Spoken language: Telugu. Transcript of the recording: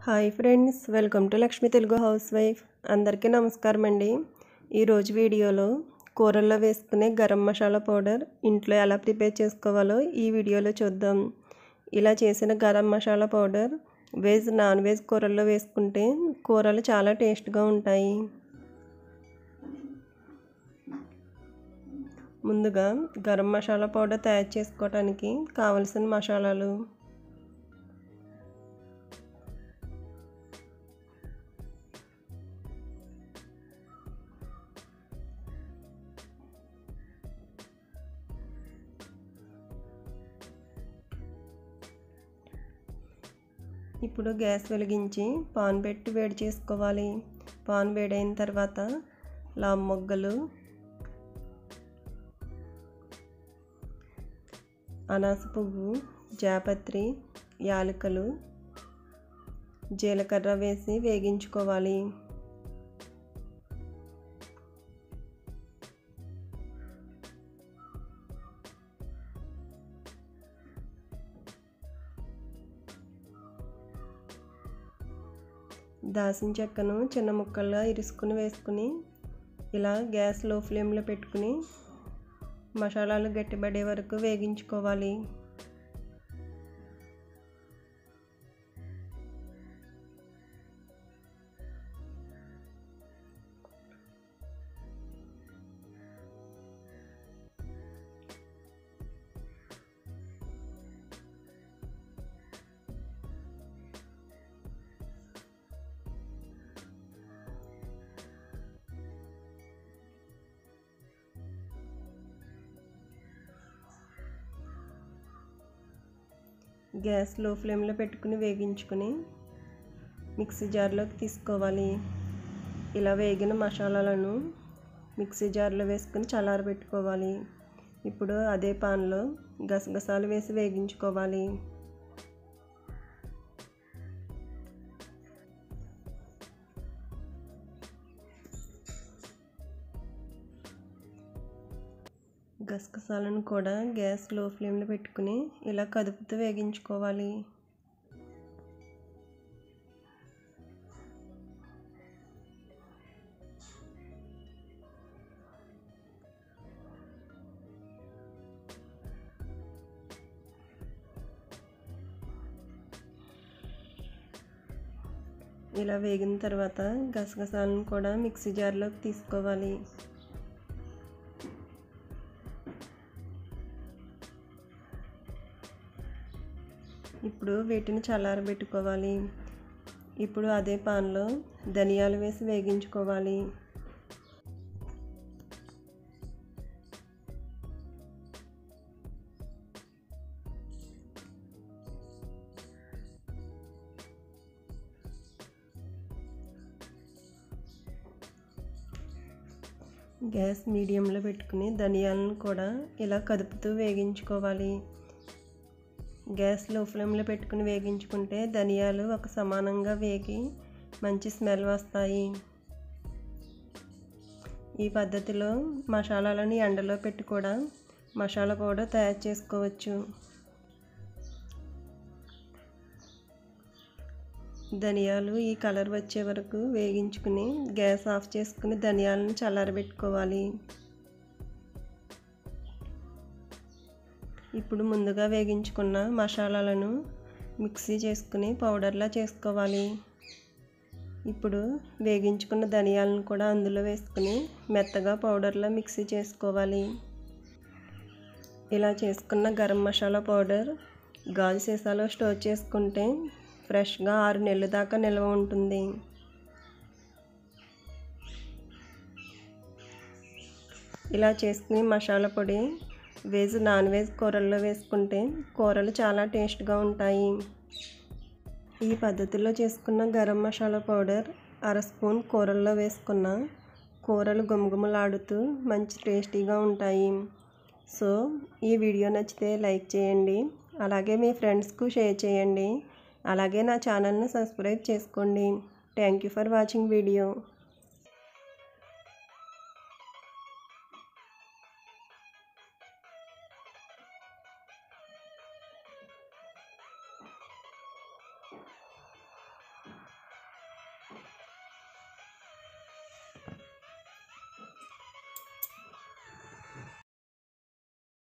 hi friends welcome to Lakshmi Telugu house wife అందరికీ నమస్కారం అండి ఈరోజు వీడియోలో కూరల్లో వేసుకునే గరం మసాలా పౌడర్ ఇంట్లో ఎలా ప్రిపేర్ చేసుకోవాలో ఈ వీడియోలో చూద్దాం ఇలా చేసిన garam masala powder veg non veg కూరల్లో వేసుకుంటే కూరలు చాలా టేస్ట్గా ఉంటాయి ముందుగా గరం మసాలా పౌడర్ తయారు చేసుకోవడానికి కావలసిన మసాలాలు ఇప్పుడు గ్యాస్ వెలిగించి పాన్ పెట్టి వేడి చేసుకోవాలి పాన్ వేడైన తర్వాత లామ్ మొగ్గలు అనాస పువ్వు జాపత్రి యాలకులు జీలకర్ర వేసి వేగించుకోవాలి దాసిన చెక్కను చిన్న ముక్కలుగా ఇరుసుకుని వేసుకుని ఇలా గ్యాస్ లో ఫ్లేమ్లో పెట్టుకుని మసాలాలు గట్టిపడే వరకు వేగించుకోవాలి గ్యాస్ లో ఫ్లేమ్లో పెట్టుకుని వేగించుకుని మిక్సీ జార్లోకి తీసుకోవాలి ఇలా వేగిన మసాలాలను మిక్సీ జార్లో వేసుకుని చల్లారబెట్టుకోవాలి ఇప్పుడు అదే పాన్లో గసగసాలు వేసి వేగించుకోవాలి గసగసాలను కూడా గ్యాస్ లో ఫ్లేమ్లో పెట్టుకుని ఇలా కదుపుతూ వేగించుకోవాలి ఇలా వేగిన తర్వాత గసగసాలను కూడా మిక్సీ జార్లోకి తీసుకోవాలి ఇప్పుడు వీటిని చల్లారబెట్టుకోవాలి ఇప్పుడు అదే పాన్లో ధనియాలు వేసి వేగించుకోవాలి గ్యాస్ మీడియంలో పెట్టుకుని ధనియాలను కూడా ఇలా కదుపుతూ వేగించుకోవాలి గ్యాస్ లో ఫ్లేమ్లో పెట్టుకుని వేగించుకుంటే ధనియాలు ఒక సమానంగా వేగి మంచి స్మెల్ వస్తాయి ఈ పద్ధతిలో మసాలాలను ఎండలో పెట్టి కూడా మసాలా పౌడర్ తయారు చేసుకోవచ్చు ధనియాలు ఈ కలర్ వచ్చే వరకు వేగించుకుని గ్యాస్ ఆఫ్ చేసుకుని ధనియాలను చల్లారబెట్టుకోవాలి ఇప్పుడు ముందుగా వేగించుకున్న మసాలాలను మిక్సీ చేసుకుని పౌడర్లా చేసుకోవాలి ఇప్పుడు వేగించుకున్న ధనియాలను కూడా అందులో వేసుకుని మెత్తగా పౌడర్లా మిక్సీ చేసుకోవాలి ఇలా చేసుకున్న గరం మసాలా పౌడర్ గాజు సీసాలో స్టోర్ చేసుకుంటే ఫ్రెష్గా ఆరు నెలల దాకా నిల్వ ఉంటుంది ఇలా చేసుకుని మసాలా పొడి వెజ్ నాన్ వెజ్ కూరల్లో వేసుకుంటే కూరలు చాలా టేస్ట్గా ఉంటాయి ఈ పద్ధతిలో చేసుకున్న గరం మసాలా పౌడర్ అర స్పూన్ కూరల్లో వేసుకున్న కూరలు గుమగుమలాడుతూ మంచి టేస్టీగా ఉంటాయి సో ఈ వీడియో నచ్చితే లైక్ చేయండి అలాగే మీ ఫ్రెండ్స్కు షేర్ చేయండి అలాగే నా ఛానల్ని సబ్స్క్రైబ్ చేసుకోండి thank you for watching video